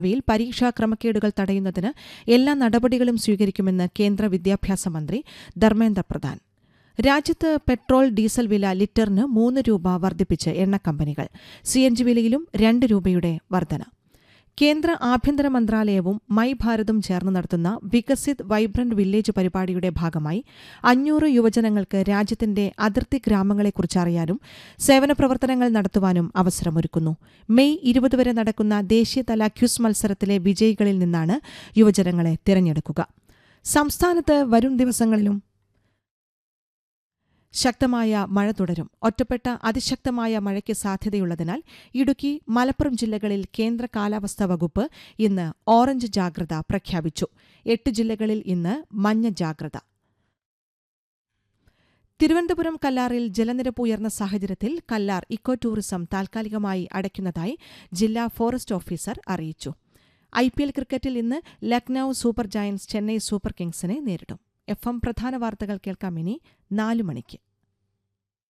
വിയിൽ പരീക്ഷാ ക്രമക്കേടുകൾ തടയുന്നതിന് എല്ലാ നടപടികളും സ്വീകരിക്കുമെന്ന് കേന്ദ്ര വിദ്യാഭ്യാസ മന്ത്രി ധർമ്മേന്ദ്ര പ്രധാൻ രാജ്യത്ത് പെട്രോൾ ഡീസൽ വില ലിറ്ററിന് മൂന്ന് രൂപ വർദ്ധിപ്പിച്ച് എണ്ണക്കമ്പനികൾ സി എൻ ജി വിലയിലും രണ്ട് രൂപയുടെ വർധന കേന്ദ്ര ആഭ്യന്തര മന്ത്രാലയവും മൈ ഭാരതും ചേർന്ന് നടത്തുന്ന വികസിത് വൈബ്രന്റ് വില്ലേജ് പരിപാടിയുടെ ഭാഗമായി അഞ്ഞൂറ് യുവജനങ്ങൾക്ക് രാജ്യത്തിന്റെ അതിർത്തി ഗ്രാമങ്ങളെക്കുറിച്ച് അറിയാനും സേവന പ്രവർത്തനങ്ങൾ നടത്തുവാനും അവസരമൊരുക്കുന്നു മെയ് ഇരുപത് വരെ നടക്കുന്ന ദേശീയതല ക്യുസ് മത്സരത്തിലെ വിജയികളിൽ നിന്നാണ് യുവജനങ്ങളെ തിരഞ്ഞെടുക്കുക സംസ്ഥാനത്ത് വരും ദിവസങ്ങളിലും ശക്തമായ മഴ തുടരും ഒറ്റപ്പെട്ട അതിശക്തമായ മഴയ്ക്ക് സാധ്യതയുള്ളതിനാൽ ഇടുക്കി മലപ്പുറം ജില്ലകളിൽ കേന്ദ്ര കാലാവസ്ഥാ വകുപ്പ് ഇന്ന് ഓറഞ്ച് ജാഗ്രത പ്രഖ്യാപിച്ചു എട്ട് ജില്ലകളിൽ ഇന്ന് മഞ്ഞ ജാഗ്രത തിരുവനന്തപുരം കല്ലാറിൽ ജലനിരപ്പ് ഉയർന്ന സാഹചര്യത്തിൽ കല്ലാർ ഇക്കോ ടൂറിസം താൽക്കാലികമായി അടയ്ക്കുന്നതായി ജില്ലാ ഫോറസ്റ്റ് ഓഫീസർ അറിയിച്ചു ഐ പി എൽ ക്രിക്കറ്റിൽ ഇന്ന് Lucknow Super Giants Chennai Super കിങ്സിനെ നേരിടും എഫ് എം പ്രധാന വാർത്തകൾ കേൾക്കാം ഇനി നാലു മണിക്ക്